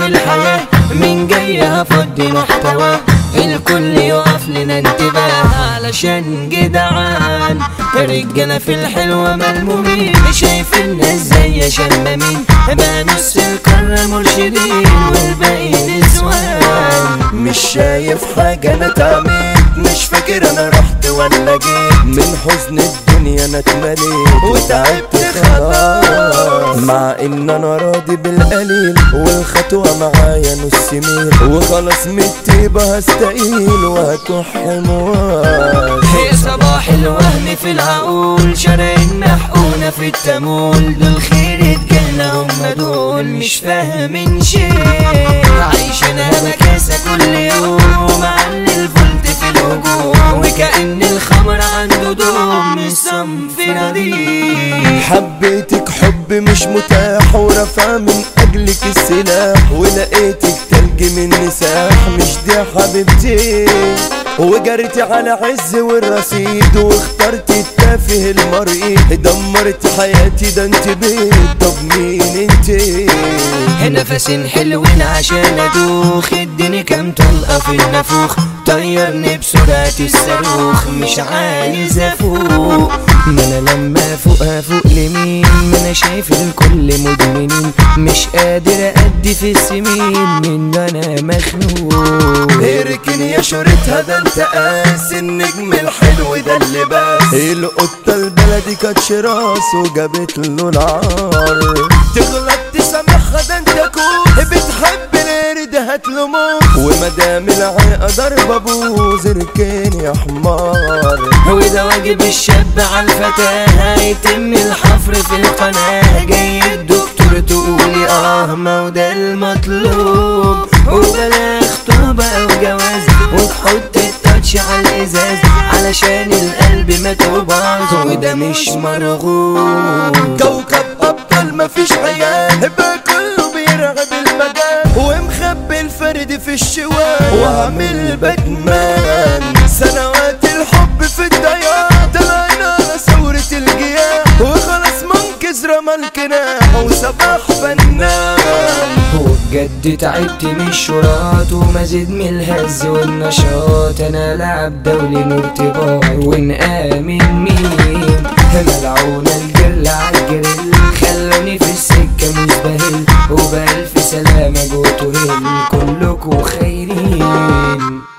في الحياة من جاي هفضي محتوى الكل يقف لنا انتباه علشان جدعان رجالة في الحلوة ملمومين شايف الناس زي شمامين بقى نص القارة مرشدين والباقي نسوان مش شايف حاجة انا اتعميت مش فاكر انا رحت ولا جيت من حزن الدنيا انا اتمليت وتعبت خلاص مع ان انا راضي بالقليل والخطوة معايا نص ميل وخلاص من الطيبة هستقيل وهتوح حمواش هي صباح الوهم في العقول شارع المحقونة في التمول دول خير اتجاهنا هم دول مش فاهمين شيء عايشينها مكاسة كل يوم على الفولت في الهجوم وكأن الخمر عنده دوم مش صنف رديء حبيتك حب مش متاح ورفع من اجلك السلاح ولقيتك تلج من نساح مش دي حبيبتي وجريت على عز والرصيد واخترت التافه المرئي دمرت حياتي ده انت بيت طب مين انت نفس حلوين عشان ادوخ اديني كام طلقة في النافوخ طيرني بسرعة الصاروخ مش عايز افوق ما انا لما افوق افوق لمين ما انا شايف الكل مدمنين مش قادر ادي في السمين من ده انا مخنوق اركن يا شورتها ده انت قاس النجم الحلو ده اللباس القطة البلدي كانت شراس وجابت له العار تغلط تسامحها ده انت كوس بتحب القرد هات له موت ومدام العيقة ضربة بوز اركن يا حمار وده واجب الشاب على الفتاة هيتم الحفر في القناة جاي الدكتور تقولي اه ما وده المطلوب وبلا خطوبة او جواز وتحط التاتش على الازاز علشان القلب ما توباظ وده مش مرغوب كوكب ابطال مفيش عيال بقى كله بيرعب المجال ومخبي الفرد في الشوال وعامل باتمان سنوات الحب في الضياع طلعنا على ثورة الجياع وخلاص منكز رمى الكناح وصباح فنان وبجد تعبت من الشراط ومزيد من الهز والنشاط انا لعب دولي مرتباط ونآمن مين ملعونة الجرل عالجرل خلوني في السكة مش بهل وبألف سلامة جوتو هل كلكوا خيرين